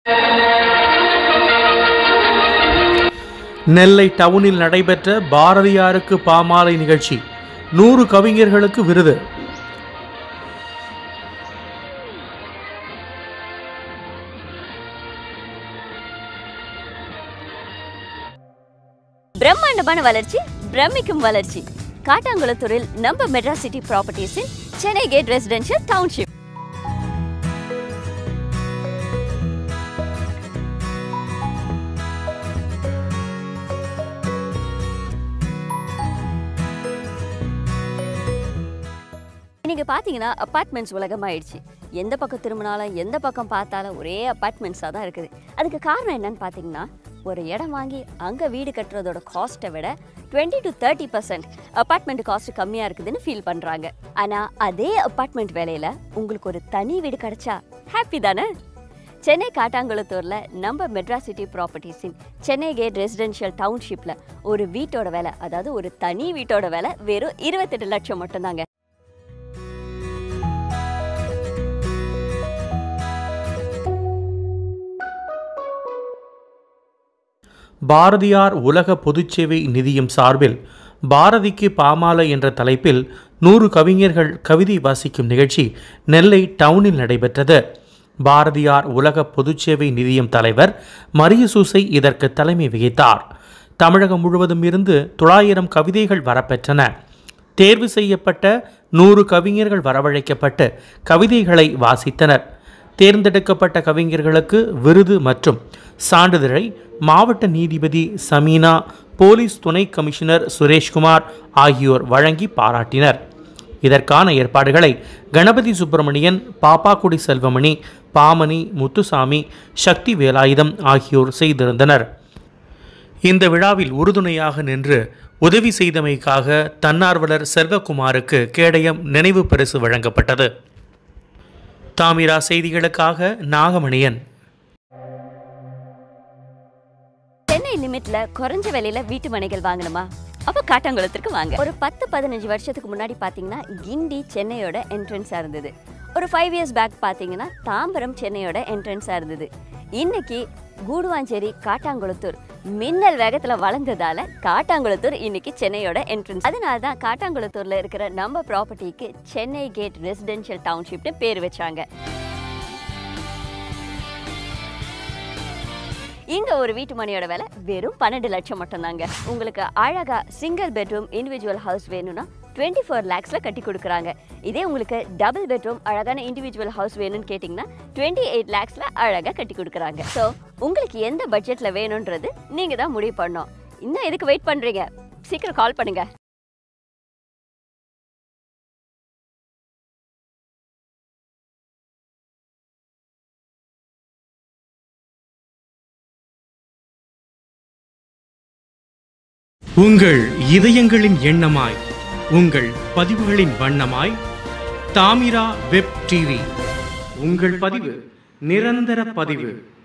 நெல்லை டவுனில் நடைபெற்ற பாரதியாருக்கு பாமாலை நிகழ்ச்சி நூறு கவிஞர்களுக்கு விருது பிரம்மாண்டமான வளர்ச்சி பிரமிக்கும் வளர்ச்சி காட்டாங்குளத்தூரில் நம்ம மெட்ராஸ் சிட்டி ப்ராப்பர்ட்டிஸின் சென்னை கேட் ரெசிடென்ஷியல் டவுன்ஷிப் நீங்க பாத்தீங்கன்னா அப்பார்ட்மெண்ட்ஸ் உலகம் ஆயிடுச்சு எந்த பக்கம் திரும்பினாலும் எந்த பக்கம் பார்த்தாலும் ஒரே அப்பார்ட்மெண்ட்ஸாக தான் இருக்குது அதுக்கு காரணம் என்னன்னு பார்த்தீங்கன்னா ஒரு இடம் வாங்கி அங்கே வீடு கட்டுறதோட காஸ்ட்டை விட twenty to thirty percent apartment cost கம்மியாக இருக்குதுன்னு ஃபீல் பண்ணுறாங்க ஆனால் அதே அப்பார்ட்மெண்ட் வேலையில் உங்களுக்கு ஒரு தனி வீடு கிடைச்சா ஹாப்பி தானே சென்னை காட்டாங்குளத்தூரில் நம்ம மெட்ராஸ் சிட்டி ப்ராப்பர்ட்டிஸின் சென்னை கேட் ரெசிடென்ஷியல் டவுன்ஷிப்பில் ஒரு வீட்டோட விலை அதாவது ஒரு தனி வீட்டோட விலை வெறும் இருபத்தெட்டு லட்சம் மட்டும்தாங்க பாரதியார் உலக பொதுச்சேவை நிதியம் சார்பில் பாரதிக்கு பாமாலை என்ற தலைப்பில் நூறு கவிஞர்கள் கவிதை வாசிக்கும் நிகழ்ச்சி நெல்லை டவுனில் நடைபெற்றது பாரதியார் உலக பொதுச்சேவை நிதியம் தலைவர் மரியசூசை இதற்கு தலைமை வகித்தார் தமிழகம் முழுவதும் இருந்து தொள்ளாயிரம் கவிதைகள் வரப்பெற்றன தேர்வு செய்யப்பட்ட நூறு கவிஞர்கள் வரவழைக்கப்பட்டு கவிதைகளை வாசித்தனர் தேர்ந்தெடுக்கப்பட்ட கவிஞர்களுக்கு விருது மற்றும் சான்றிதழை மாவட்ட நீதிபதி சமீனா போலீஸ் துணை கமிஷனர் சுரேஷ்குமார் ஆகியோர் வழங்கி பாராட்டினர் இதற்கான ஏற்பாடுகளை கணபதி சுப்பிரமணியன் பாப்பாக்குடி செல்வமணி பாமணி முத்துசாமி சக்தி வேலாயுதம் ஆகியோர் செய்திருந்தனர் இந்த விழாவில் உறுதுணையாக நின்று உதவி செய்தமைக்காக தன்னார்வலர் செல்வகுமாருக்கு கேடயம் நினைவு பரிசு வழங்கப்பட்டது தாமிரா செய்திகளுக்காக நாகமணியன் சென்னை லிமிட்ல குறைஞ்ச விலையில வீட்டு மனைகள் வாங்கணுமா அப்ப காட்டாங்குளத்திற்கு வாங்க ஒரு பத்து பதினஞ்சு வருஷத்துக்கு முன்னாடி பாத்தீங்கன்னா கிண்டி சென்னையோட என்ட்ரன்ஸா இருந்தது ஒரு ஃபைவ் இயர்ஸ் பேக் பாத்தீங்கன்னா தாம்பரம் சென்னையோட என்ட்ரன்ஸா இருந்தது இன்னைக்கு கூடுவாஞ்சேரி காட்டாங்குளத்தூர் மின்னல் வேகத்துல வளர்ந்ததால காட்டாங்குளத்தூர் இன்னைக்கு சென்னையோட என்ட்ரன்ஸ் அதனால தான் காட்டாங்குளத்தூர்ல இருக்கிற நம்ம ப்ராப்பர்ட்டிக்கு சென்னை கேட் ரெசிடென்ஷியல் டவுன்ஷிப்னு பேர் வச்சாங்க இங்க ஒரு வீட்டு மனையோட விலை வெறும் பன்னெண்டு லட்சம் மட்டும்தாங்க உங்களுக்கு அழகா சிங்கிள் பெட்ரூம் இண்டிவிஜுவல் ஹவுஸ் வேணும்னா டுவெண்ட்டி ஃபோர் லேக்ஸ்ல கட்டி கொடுக்குறாங்க இதே உங்களுக்கு டபுள் பெட்ரூம் அழகான இண்டிவிஜுவல் ஹவுஸ் வேணும்னு கேட்டிங்கன்னா டுவெண்ட்டி எயிட் லேக்ஸ்ல அழகா கட்டி கொடுக்குறாங்க ஸோ உங்களுக்கு எந்த பட்ஜெட்ல வேணும்ன்றது நீங்க தான் முடிவு பண்ணணும் இன்னும் எதுக்கு வெயிட் பண்றீங்க சீக்கிரம் கால் பண்ணுங்க உங்கள் இதயங்களின் எண்ணமாய் உங்கள் பதிவுகளின் வண்ணமாய் தாமிரா வெப் டிவி உங்கள் பதிவு நிரந்தர பதிவு